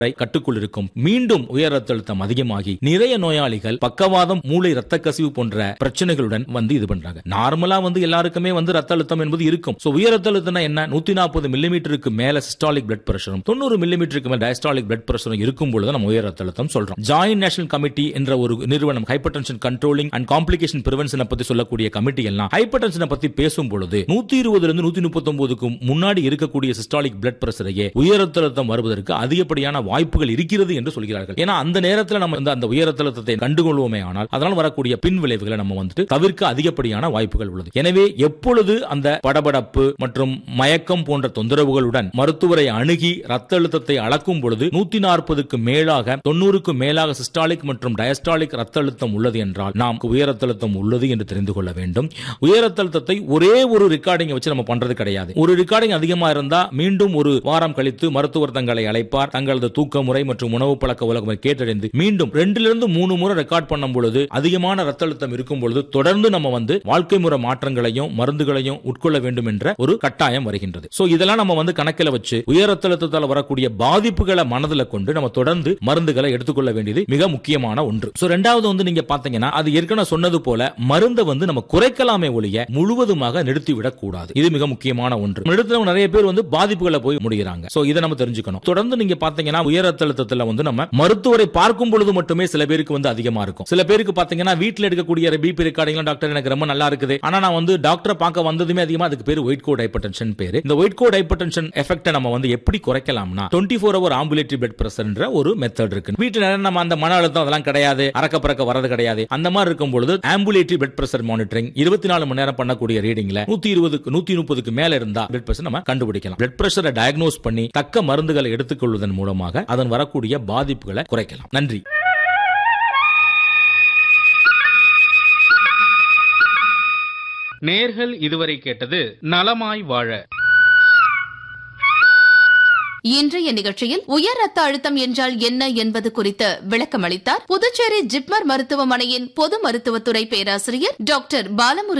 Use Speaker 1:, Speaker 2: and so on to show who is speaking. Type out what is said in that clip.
Speaker 1: கட்டுக்குள் இருக்கும் மீண்டும் உயர் ரத்த அழுத்தம் அதிகமாகி நிறைய நோயாளிகள் பக்கவாதம் மூளை ரத்த கசிவு போன்ற பிரச்சனைகளுடன் வந்து இது பண்றாங்க நார்மலா வந்து எல்லாருக்குமே வந்து ரத்த அழுத்தம் என்பது இருக்கும் சோ உயர் ரத்த அழுத்தம்னா என்ன நூத்தி நாற்பது மில்லிமீட்டருக்கு மேல சிஸ்டாலிக் பிளட் பிரஷரும் தொண்ணூறு மில்லிமீட்டருக்கு மேல டயஸ்டாலிக் பிளட் பிரஷரும் இருக்கும் பொழுது நம்ம உயர் ரத்த அழுத்தம் சொல்றோம் ஜாயின்ட் நேஷனல் கமிட்டி என்ற ஒரு நிறுவனம் hypertension controlling and complication பிரிவென்ஷனை பத்தி சொல்லக்கூடிய கமிட்டி எல்லாம் ஹைப்பர் டென்ஷனை பத்தி பேசும் பொழுது நூத்தி இருபதுல இருந்து நூத்தி முப்பத்தி முன்னாடி இருக்கக்கூடிய சிஸ்டாலிக் பிளட் பிரஷரையே உயர் ரத்த அழுத்தம் வருவதற்கு அதிகப்படியான வாய்ப்புகள் இருக்கிறது என்று சொல்கிறார்கள் ஏன்னா அந்த நேரத்தில் நம்ம இந்த அந்த உயர் ரத்த அழுத்தத்தை கண்டுகொள்வோமே ஆனால் அதனால் வரக்கூடிய பின் விளைவுகளை நம்ம வந்துட்டு தவிர்க்க அதிகப்படியான வாய்ப்புகள் உள்ளது எனவே எப்பொழுது அந்த படபடப்பு மற்றும் மயக்கம் போன்ற தொந்தரவுகளுடன் மருத்துவரை அணுகி ரத்த அழுத்தத்தை அளக்கும் பொழுது நூத்தி நாற்பதுக்கு மேலாக தொண்ணூறுக்கு மேலாக சிஸ்டாலிக் மற்றும் டயஸ்டாலிக் ரத்த அழுத்தம் உள்ளது என்றால் நாம் உயர் ரத்த அழுத்தம் உள்ளது என்று தெரிந்து கொள்ள வேண்டும் உயர் ரத்த அழுத்தத்தை ஒரே ஒரு ரெக்கார்டிங்கை வச்சு நம்ம பண்றது கிடையாது ஒரு ரெக்கார்டிங் அதிகமா இருந்தா மீண்டும் ஒரு வாரம் கழித்து மருத்துவர் தங்களை அழைப்பார் தங்களது தூக்க முறை மற்றும் உணவு பழக்க உலகம் கேட்டறிந்து மீண்டும் ரெண்டிலிருந்து மூணு முறை ரெக்கார்ட் பண்ணும் பொழுது அதிகமான ரத்த அழுத்தம் இருக்கும் பொழுது தொடர்ந்து நம்ம வந்து வாழ்க்கை முறை மாற்றங்களையும் மருந்துகளையும் உட்கொள்ள வேண்டும் என்ற ஒரு கட்டாயம் வருகின்றது சோ இதெல்லாம் நம்ம வந்து கணக்கில் வச்சு உயர் ரத்த அழுத்தத்தால் வரக்கூடிய பாதிப்புகளை மனதில் கொண்டு நம்ம தொடர்ந்து மருந்துகளை எடுத்துக்கொள்ள வேண்டியது மிக முக்கியமான ஒன்று சோ ரெண்டாவது வந்து நீங்க பாத்தீங்கன்னா அது ஏற்கனவே சொன்னது போல மருந்தை வந்து நம்ம குறைக்கலாமே ஒழிய முழுவதுமாக நிறுத்திவிடக் கூடாது இது மிக முக்கியமான ஒன்று நிறுத்தினவங்க நிறைய பேர் வந்து பாதிப்புகளை போய் முடிகிறாங்க சோ இதை நம்ம தெரிஞ்சுக்கணும் தொடர்ந்து நீங்க பாத்தீங்கன்னா உயர் ரத்த அழுத்தத்துல வந்து நம்ம மருத்துவரை பார்க்கும் பொழுது மட்டுமே சில பேருக்கு வந்து அதிகமா இருக்கும் சில பேருக்கு பாத்தீங்கன்னா வீட்டுல எடுக்கக்கூடிய பிபி ரெக்கார்டிங் டாக்டர் எனக்கு ரொம்ப நல்லா இருக்குது ஆனா நான் வந்து டாக்டரை பார்க்க வந்ததுமே அதிகமா அதுக்கு பேர் ஒயிட் கோட் ஹைப்பர்டென்ஷன் பேரு இந்த ஒயிட் கோட் ஹைப்பர்டென்ஷன் எஃபெக்ட் நம்ம வந்து எப்படி குறைக்கலாம்னா twenty four hour ambulatory bed பிரஷர்ன்ற ஒரு மெத்தட் இருக்கு வீட்டுல நம்ம அந்த மன அழுத்தம் அதெல்லாம் கிடையாது அறக்க பறக்க வரது கிடையாது அந்த மாதிரி இருக்கும் பொழுது ஆம்புலேட்டரி பெட் பிரஷர் மானிட்டரிங் இருபத்தி நாலு மணி நேரம் பண்ணக்கூடிய ரீடிங்ல நூத்தி இருபதுக்கு நூத்தி முப்பதுக்கு மேல இருந்தா பிளட் பிரஷர் நம்ம கண்டுபிடிக்கலாம் பிளட் பிரஷரை டயக்னோஸ் பண்ணி தக்க மருந்துகளை எடுத்துக்கொள்வதன் மூலமாக அதன் வரக்கூடிய பாதிப்புகளை குறைக்கலாம் நன்றி
Speaker 2: நேர்கள் இதுவரை கேட்டது நலமாய் வாழ
Speaker 3: இன்றைய நிகழ்ச்சியில் உயர் ரத்த அழுத்தம் என்றால் என்ன என்பது குறித்து விளக்கம் அளித்தார் புதுச்சேரி ஜிப்மர் மருத்துவமனையின் பொது மருத்துவத்துறை பேராசிரியர் டாக்டர் பாலமுருகன்